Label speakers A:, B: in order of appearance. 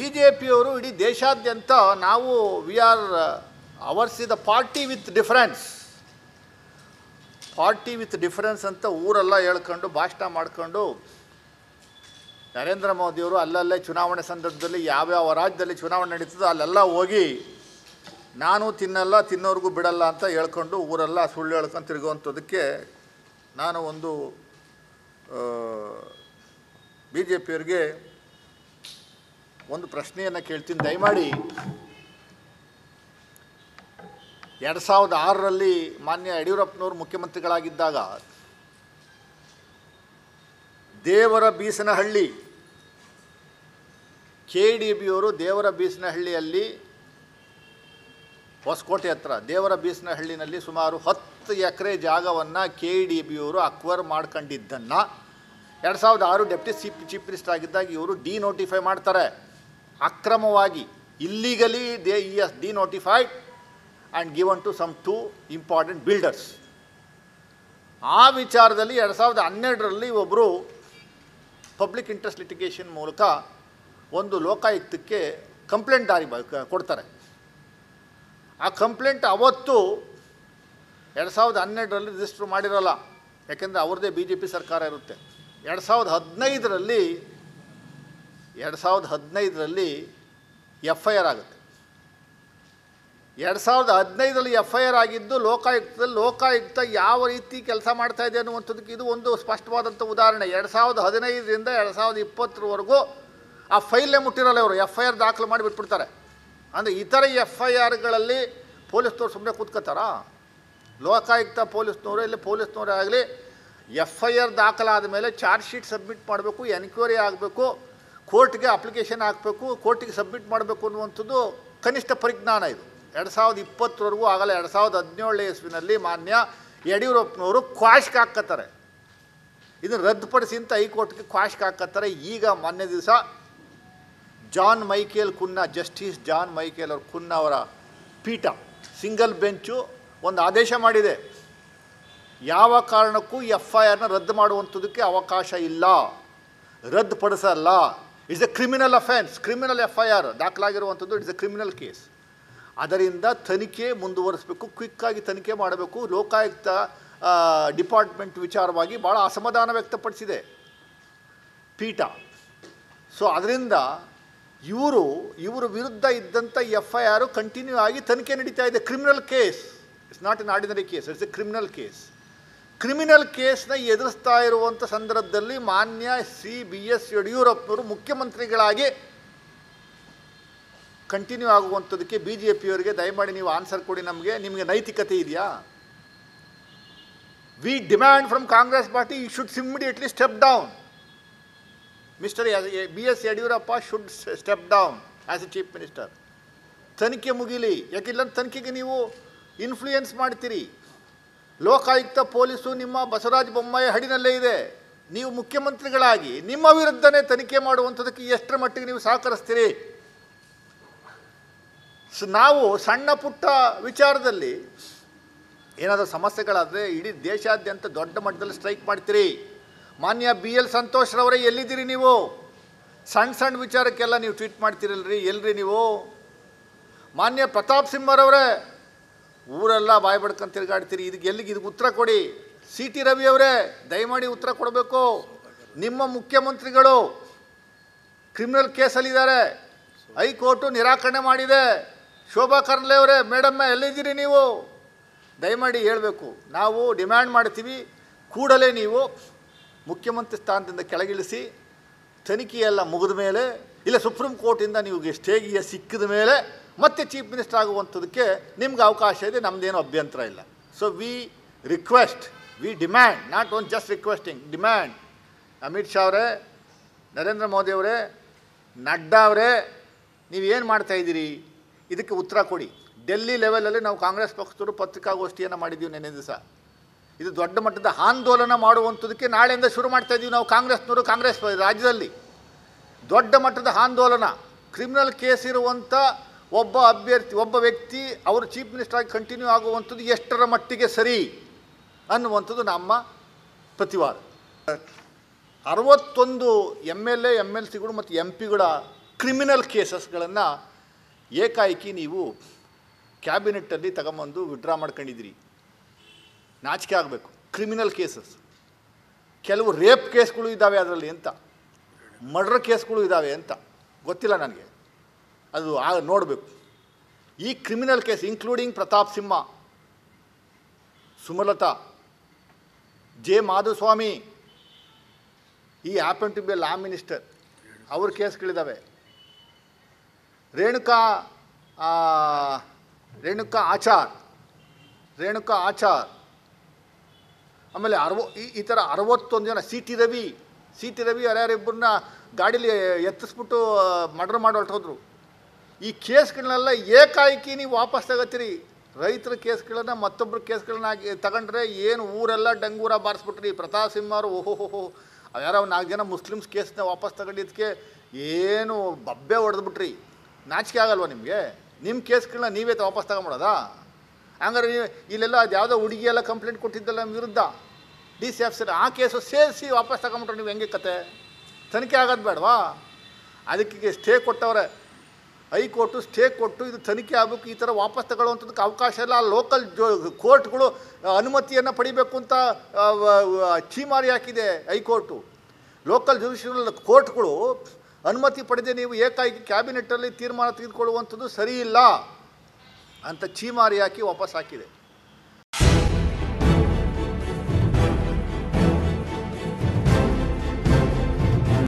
A: J ಪಿಯವರು ಇಡೀ ದೇಶಾದ್ಯಂತ ನಾವು we are ours the party with difference party with difference ಅಂತ ಊರೆಲ್ಲ ಹೇಳ್ಕೊಂಡು ಭಾಷಣ ಮಾಡ್ಕೊಂಡು ನರೇಂದ್ರ ಮೋದಿಯವರು ಅಲ್ಲಲ್ಲೇ ಚುನಾವಣೆ ಸಂದರ್ಭದಲ್ಲಿ ಯಾವ್ಯಾವ ರಾಜ್ಯದಲ್ಲಿ ಚುನಾವಣೆ ನಡೀತದೋ ಅಲ್ಲೆಲ್ಲ ಹೋಗಿ ನಾನು ತಿನ್ನಲ್ಲ ತಿನ್ನೋರ್ಗೂ ಬಿಡಲ್ಲ ಅಂತ ಹೇಳ್ಕೊಂಡು ಊರೆಲ್ಲ ಸುಳ್ಳು ಹೇಳ್ಕೊಂಡು ತಿರುಗುವಂಥದ್ದಕ್ಕೆ ನಾನು ಒಂದು ಬಿ ಜೆ ಪಿಯವ್ರಿಗೆ ಒಂದು ಪ್ರಶ್ನೆಯನ್ನು ಕೇಳ್ತೀನಿ ದಯಮಾಡಿ ಎರಡು ಸಾವಿರದ ಆರರಲ್ಲಿ ಮಾನ್ಯ ಯಡಿಯೂರಪ್ಪನವರು ಮುಖ್ಯಮಂತ್ರಿಗಳಾಗಿದ್ದಾಗ ದೇವರ ಬೀಸನಹಳ್ಳಿ ಕೆ ಡಿ ಬಿಯವರು ದೇವರ ಬೀಸನಹಳ್ಳಿಯಲ್ಲಿ ಹೊಸಕೋಟೆ ಹತ್ರ ದೇವರ ಬೀಸನಹಳ್ಳಿನಲ್ಲಿ ಸುಮಾರು ಹತ್ತು ಎಕರೆ ಜಾಗವನ್ನು ಕೆ ಡಿ ಬಿಯವರು ಅಕ್ವರ್ ಮಾಡ್ಕೊಂಡಿದ್ದನ್ನು ಎರಡು ಸಾವಿರದ ಆರು ಡೆಪ್ಟಿ ಚೀಫ್ ಚೀಫ್ ಮಿನಿಸ್ಟರ್ ಆಗಿದ್ದಾಗ ಇವರು ಡಿ ನೋಟಿಫೈ ಮಾಡ್ತಾರೆ ಅಕ್ರಮವಾಗಿ ಇಲ್ಲಿಗಲಿ they is denotified and given to some two important builders ಆ ವಿಚಾರದಲ್ಲಿ ಎರಡು ಸಾವಿರದ ಹನ್ನೆರಡರಲ್ಲಿ ಒಬ್ಬರು ಪಬ್ಲಿಕ್ ಇಂಟ್ರೆಸ್ಟ್ ಲಿಟಿಗೇಷನ್ ಮೂಲಕ ಒಂದು ಲೋಕಾಯುಕ್ತಕ್ಕೆ ಕಂಪ್ಲೇಂಟ್ ದಾರಿ ಬ- ಕ- ಕೊಡ್ತಾರೆ ಆ ಕಂಪ್ಲೇಂಟ್ ಅವತ್ತು ಎರಡು ಸಾವಿರದ ಹನ್ನೆರಡರಲ್ಲಿ ರಿಜಿಸ್ಟ್ರ್ ಮಾಡಿರಲ್ಲ ಯಾಕೆಂದರೆ ಅವ್ರದ್ದೇ ಬಿ ಜೆ ಪಿ ಸರ್ಕಾರ ಇರುತ್ತೆ ಎರಡು ಸಾವಿರದ ಹದಿನೈದರಲ್ಲಿ ಎರಡು ಸಾವಿರದ ಹದಿನೈದರಲ್ಲಿ ಎಫ್ ಐ ಆರ್ ಆಗುತ್ತೆ ಎರಡು ಸಾವಿರದ ಹದಿನೈದರಲ್ಲಿ ಎಫ್ ಐ ಆರ್ ಆಗಿದ್ದು ಲೋಕಾಯುಕ್ತದಲ್ಲಿ ಲೋಕಾಯುಕ್ತ ಯಾವ ರೀತಿ ಕೆಲಸ ಮಾಡ್ತಾ ಇದೆ ಅನ್ನುವಂಥದ್ದಕ್ಕೆ ಇದು ಒಂದು ಸ್ಪಷ್ಟವಾದಂಥ ಉದಾಹರಣೆ ಎರಡು ಸಾವಿರದ ಹದಿನೈದರಿಂದ ಎರಡು ಸಾವಿರದ ಇಪ್ಪತ್ತರವರೆಗೂ ಆ ಫೈಲೇ ಮುಟ್ಟಿರಲ್ಲ ಇವರು ಎಫ್ ಐ ಆರ್ ದಾಖಲು ಮಾಡಿ ಬಿಟ್ಬಿಡ್ತಾರೆ ಅಂದರೆ ಇತರ ಎಫ್ ಐ ಆರ್ಗಳಲ್ಲಿ ಪೊಲೀಸ್ನವ್ರು ಸುಮ್ಮನೆ ಕೂತ್ಕೋತಾರಾ ಲೋಕಾಯುಕ್ತ ಪೊಲೀಸ್ನವರು ಇಲ್ಲಿ ಪೊಲೀಸ್ನವರೇ ಆಗಲಿ ಎಫ್ ಐ ಆರ್ ದಾಖಲಾದ ಮೇಲೆ ಚಾರ್ಜ್ ಶೀಟ್ ಸಬ್ಮಿಟ್ ಮಾಡಬೇಕು ಎನ್ಕ್ವೈರಿ ಆಗಬೇಕು ಕೋರ್ಟ್ಗೆ ಅಪ್ಲಿಕೇಶನ್ ಹಾಕಬೇಕು ಕೋರ್ಟಿಗೆ ಸಬ್ಮಿಟ್ ಮಾಡಬೇಕು ಅನ್ನುವಂಥದ್ದು ಕನಿಷ್ಠ ಪರಿಜ್ಞಾನ ಇದು ಎರಡು ಸಾವಿರದ ಇಪ್ಪತ್ತರವರೆಗೂ ಆಗಲ್ಲ ಎರಡು ಸಾವಿರದ ಹದಿನೇಳನೇ ಇಸ್ವಿನಲ್ಲಿ ಮಾನ್ಯ ಯಡಿಯೂರಪ್ಪನವರು ಕ್ವಾಶ್ಗೆ ಹಾಕತ್ತಾರೆ ಇದನ್ನು ರದ್ದುಪಡಿಸಿ ಅಂತ ಹೈಕೋರ್ಟ್ಗೆ ಕ್ವಾಶ್ಗೆ ಹಾಕತ್ತಾರೆ ಈಗ ಮೊನ್ನೆ ದಿವಸ ಜಾನ್ ಮೈಕೇಲ್ ಕುನ್ನ ಜಸ್ಟಿಸ್ ಜಾನ್ ಮೈಕೇಲ್ ಅವ್ರ ಕುನ್ನ ಅವರ ಪೀಠ ಸಿಂಗಲ್ ಬೆಂಚು ಒಂದು ಆದೇಶ ಮಾಡಿದೆ ಯಾವ ಕಾರಣಕ್ಕೂ ಎಫ್ ಐ ಆರ್ನ ರದ್ದು ಮಾಡುವಂಥದ್ದಕ್ಕೆ ಅವಕಾಶ ಇಲ್ಲ ರದ್ದುಪಡಿಸಲ್ಲ it's a criminal offence criminal F I R ದಾಖಲಾಗಿರುವಂಥದ್ದು ಇಟ್ಸ್ ಎ ಕ್ರಿಮಿನಲ್ ಕೇಸ್ ಅದರಿಂದ ತನಿಖೆ ಮುಂದುವರಿಸಬೇಕು ಕ್ವಿಕ್ಕಾಗಿ ತನಿಖೆ ಮಾಡಬೇಕು ಲೋಕಾಯುಕ್ತ ಡಿಪಾರ್ಟ್ಮೆಂಟ್ ವಿಚಾರವಾಗಿ ಭಾಳ ಅಸಮಾಧಾನ ವ್ಯಕ್ತಪಡಿಸಿದೆ ಪೀಠ ಸೊ ಅದರಿಂದ ಇವರು ಇವರ ವಿರುದ್ಧ ಇದ್ದಂಥ ಎಫ್ ಐ ಆರು ಕಂಟಿನ್ಯೂ ಆಗಿ ತನಿಖೆ ನಡೀತಾ ಇದೆ criminal case it's not in ordinary case it's a criminal case criminal ಕೇಸ್ನ ಎದುರಿಸ್ತಾ ಇರುವಂಥ ಸಂದರ್ಭದಲ್ಲಿ ಮಾನ್ಯ ಸಿ ಬಿ ಎಸ್ ಯಡಿಯೂರಪ್ಪನವರು ಮುಖ್ಯಮಂತ್ರಿಗಳಾಗಿ ಕಂಟಿನ್ಯೂ ಆಗುವಂಥದ್ದಕ್ಕೆ ಬಿ ಜೆ ಪಿಯವರಿಗೆ ದಯಮಾಡಿ ನೀವು ಆನ್ಸರ್ ಕೊಡಿ ನಮಗೆ ನಿಮಗೆ ನೈತಿಕತೆ ಇದೆಯಾ we demand from Congress party you should immediately step down mister B S Yediyurappa should step down as a chief minister ತನಿಖೆ ಮುಗಿಲಿ ಯಾಕಿಲ್ಲ ತನಿಖೆಗೆ ನೀವು ಇನ್ಫ್ಲೂಯೆನ್ಸ್ ಮಾಡ್ತೀರಿ ಲೋಕಾಯುಕ್ತ ಪೊಲೀಸು ನಿಮ್ಮ ಬಸವರಾಜ ಬೊಮ್ಮಾಯಿ ಹಡಿನಲ್ಲೇ ಇದೆ ನೀವು ಮುಖ್ಯಮಂತ್ರಿಗಳಾಗಿ ನಿಮ್ಮ ವಿರುದ್ಧನೇ ತನಿಖೆ ಮಾಡುವಂಥದ್ದಕ್ಕೆ ಎಷ್ಟರ ಮಟ್ಟಿಗೆ ನೀವು ಸಹಕರಿಸ್ತೀರಿ ಸ್ ನಾವು ಸಣ್ಣ ಪುಟ್ಟ ವಿಚಾರದಲ್ಲಿ ಏನಾದರೂ ಸಮಸ್ಯೆಗಳಾದರೆ ಇಡೀ ದೇಶಾದ್ಯಂತ ದೊಡ್ಡ ಮಟ್ಟದಲ್ಲಿ ಸ್ಟ್ರೈಕ್ ಮಾಡ್ತೀರಿ ಮಾನ್ಯ ಬಿ ಎಲ್ ಸಂತೋಷ್ರವರೇ ಎಲ್ಲಿದ್ದೀರಿ ನೀವು ಸಣ್ಣ ಸಣ್ಣ ವಿಚಾರಕ್ಕೆಲ್ಲ ನೀವು ಟ್ವೀಟ್ ಮಾಡ್ತೀರಲ್ರಿ ಎಲ್ರಿ ನೀವು ಮಾನ್ಯ ಪ್ರತಾಪ್ ಸಿಂಹರವರೇ ಊರೆಲ್ಲ ಬಾಯಿ ಬಡ್ಕೊಂಡು ತಿರುಗಾಡ್ತೀರಿ ಇದಕ್ಕೆ ಎಲ್ಲಿಗೆ ಇದಕ್ಕೆ ಉತ್ತರ ಕೊಡಿ ಸಿ ಟಿ ರವಿ ಅವರೇ ದಯಮಾಡಿ ಉತ್ತರ ಕೊಡಬೇಕು ನಿಮ್ಮ ಮುಖ್ಯಮಂತ್ರಿಗಳು ಕ್ರಿಮಿನಲ್ ಕೇಸಲ್ಲಿದ್ದಾರೆ ಹೈಕೋರ್ಟು ನಿರಾಕರಣೆ ಮಾಡಿದೆ ಶೋಭಾ ಕರ್ಲೆ ಅವರೇ ಮೇಡಮ್ಮ ಎಲ್ಲಿದ್ದೀರಿ ನೀವು ದಯಮಾಡಿ ಹೇಳಬೇಕು ನಾವು ಡಿಮ್ಯಾಂಡ್ ಮಾಡ್ತೀವಿ ಕೂಡಲೇ ನೀವು ಮುಖ್ಯಮಂತ್ರಿ ಸ್ಥಾನದಿಂದ ಕೆಳಗಿಳಿಸಿ ತನಿಖೆಯೆಲ್ಲ ಮುಗಿದ ಮೇಲೆ ಇಲ್ಲ ಸುಪ್ರೀಂ ಕೋರ್ಟಿಂದ ನೀವು ಸ್ಟೇಗಿಯ ಸಿಕ್ಕಿದ ಮೇಲೆ ಮತ್ತೆ ಚೀಫ್ ಮಿನಿಸ್ಟರ್ ಆಗುವಂಥದ್ದಕ್ಕೆ ನಿಮ್ಗೆ ಅವಕಾಶ ಇದೆ ನಮ್ಮದೇನು ಅಭ್ಯಂತರ ಇಲ್ಲ so we request we demand not own just requesting demand Amit Shah ಅವರೇ ನರೇಂದ್ರ ಮೋದಿ ಅವರೇ ನಡ್ಡಾ ಅವರೇ ನೀವೇನು ಮಾಡ್ತಾಯಿದ್ದೀರಿ ಇದಕ್ಕೆ ಉತ್ತರ ಕೊಡಿ ಡೆಲ್ಲಿ ಲೆವೆಲಲ್ಲಿ ನಾವು ಕಾಂಗ್ರೆಸ್ ಪಕ್ಷದವರು ಪತ್ರಿಕಾಗೋಷ್ಠಿಯನ್ನು ಮಾಡಿದ್ದೀವಿ ನೆನ್ನೆ ದಿವಸ ಇದು ದೊಡ್ಡ ಮಟ್ಟದ ಆಂದೋಲನ ಮಾಡುವಂಥದ್ದಕ್ಕೆ ನಾಳೆಯಿಂದ ಶುರು ಮಾಡ್ತಾ ಇದ್ದೀವಿ ನಾವು ಕಾಂಗ್ರೆಸ್ನವರು ಕಾಂಗ್ರೆಸ್ ರಾಜ್ಯದಲ್ಲಿ ದೊಡ್ಡ ಮಟ್ಟದ ಆಂದೋಲನ ಕ್ರಿಮಿನಲ್ ಕೇಸ್ ಇರುವಂಥ ಒಬ್ಬ ಅಭ್ಯರ್ಥಿ ಒಬ್ಬ ವ್ಯಕ್ತಿ ಅವರು ಚೀಫ್ ಮಿನಿಸ್ಟರ್ ಆಗಿ ಕಂಟಿನ್ಯೂ ಆಗುವಂಥದ್ದು ಎಷ್ಟರ ಮಟ್ಟಿಗೆ ಸರಿ ಅನ್ನುವಂಥದ್ದು ನಮ್ಮ ಪ್ರತಿವಾದ ಅರವತ್ತೊಂದು M L A M L ಸಿಗಳು ಮತ್ತು ಎಂ ಪಿಗಳ ಕ್ರಿಮಿನಲ್ ಕೇಸಸ್ಗಳನ್ನು ಏಕಾಏಕಿ ನೀವು ಕ್ಯಾಬಿನೆಟ್ಟಲ್ಲಿ ತಗೊಂಬಂದು ವಿಡ್ರಾ ಮಾಡ್ಕೊಂಡಿದ್ದೀರಿ ನಾಚಿಕೆ ಆಗಬೇಕು ಕ್ರಿಮಿನಲ್ ಕೇಸಸ್ ಕೆಲವು ರೇಪ್ ಕೇಸ್ಗಳು ಇದ್ದಾವೆ ಅದರಲ್ಲಿ ಅಂತ ಮರ್ಡರ್ ಕೇಸ್ಗಳು ಇದ್ದಾವೆ ಅಂತ ಗೊತ್ತಿಲ್ಲ ನನಗೆ ಅದು ಆ ನೋಡಬೇಕು ಈ criminal case including Pratap Simha Sumalatha J Madhuswamy ಈ happen to be law minister ಅವ್ರ ಕೇಸ್ಗಳಿದ್ದಾವೆ ರೇಣುಕಾ ಆ, ರೇಣುಕಾ ಆಚಾರ್ ರೇಣುಕಾ ಆಚಾರ್ ಆಮೇಲೆ ಅರವ ಈ ಈ ಥರ ಅರವತ್ತೊಂದು ಜನ C T Ravi C T Ravi ಯಾರ್ಯಾರಿಬ್ಬರನ್ನ ಗಾಡೀಲಿ ಎತ್ತಿಸ್ಬಿಟ್ಟು ಮರ್ಡರ್ ಮಾಡಿ ಹೊರಟೋದ್ರು ಈ ಕೇಸ್ಗಳನ್ನೆಲ್ಲ ಏಕಾಏಕಿ ನೀವು ವಾಪಸ್ ತಗೋತೀರಿ ರೈತರ ಕೇಸ್ಗಳನ್ನ ಮತ್ತೊಬ್ಬರ ಕೇಸ್ಗಳನ್ನ ಹಾಕಿ ತಗೊಂಡ್ರೆ ಏನು ಊರೆಲ್ಲ ಡಂಗೂರ ಬಾರಿಸ್ಬಿಟ್ರಿ ಪ್ರತಾಪ್ ಸಿಂಹ ಅವರು ಓಹೋ ಹೋ ಯಾರೋ ನಾಲ್ಕು ಜನ ಮುಸ್ಲಿಮ್ಸ್ ಕೇಸ್ನ ವಾಪಸ್ ತಗೊಂಡಿದ್ದಕ್ಕೆ ಏನು ಬಬ್ಬೆ ಹೊಡೆದ್ಬಿಟ್ರಿ ನಾಚಿಕೆ ಆಗಲ್ವಾ ನಿಮಗೆ ನಿಮ್ಮ ಕೇಸ್ಗಳನ್ನ ನೀವೇ ತ- ವಾಪಸ್ ತಗೊಂಬಿಡೋದಾ ಹಂಗಾರೆ ನೀವು ಇಲ್ಲೆಲ್ಲ ಅದು ಯಾವುದೋ ಹುಡುಗಿ ಎಲ್ಲ ಕಂಪ್ಲೇಂಟ್ ಕೊಟ್ಟಿದ್ದಲ್ಲ ನಿಮ್ಮ ವಿರುದ್ಧ ಡಿ ಸಿ ಆಫೀಸರ್ ಆ ಕೇಸು ಸೇರಿಸಿ ವಾಪಸ್ ತಗೊಂಬಿಟ್ರೆ ನೀವು ಹೆಂಗೆ ಕತೆ ತನಿಖೆ ಆಗೋದು ಬೇಡವಾ ಅದಕ್ಕೆ ಸ್ಟೇ ಕೊಟ್ಟವ್ರೆ ಹೈಕೋರ್ಟು ಸ್ಟೇ ಕೊಟ್ಟು ಇದು ತನಿಖೆ ಆಗಬೇಕು ಈ ಥರ ವಾಪಸ್ ತಗೊಳ್ಳುವಂಥದ್ದಕ್ಕೆ ಅವಕಾಶ ಇಲ್ಲ ಲೋಕಲ್ ಜೋ ಕೋರ್ಟ್ಗಳು ಅನುಮತಿಯನ್ನು ಪಡಿಬೇಕು ಅಂತ ಆ, ವ- ವ- ಛೀಮಾರಿ ಹಾಕಿದೆ ಹೈಕೋರ್ಟು ಲೋಕಲ್ ಜುಡಿಷಿಯಲ್ ಕೋರ್ಟ್ಗಳು ಅನುಮತಿ ಪಡೆದೇ ನೀವು ಏಕಾಏಕಿ ಕ್ಯಾಬಿನೆಟ್ಟಲ್ಲಿ ತೀರ್ಮಾನ ತೆಗೆದುಕೊಳ್ಳುವಂಥದ್ದು ಸರಿ ಇಲ್ಲ ಅಂತ ಛೀಮಾರಿ ಹಾಕಿ ವಾಪಸ್ ಹಾಕಿದೆ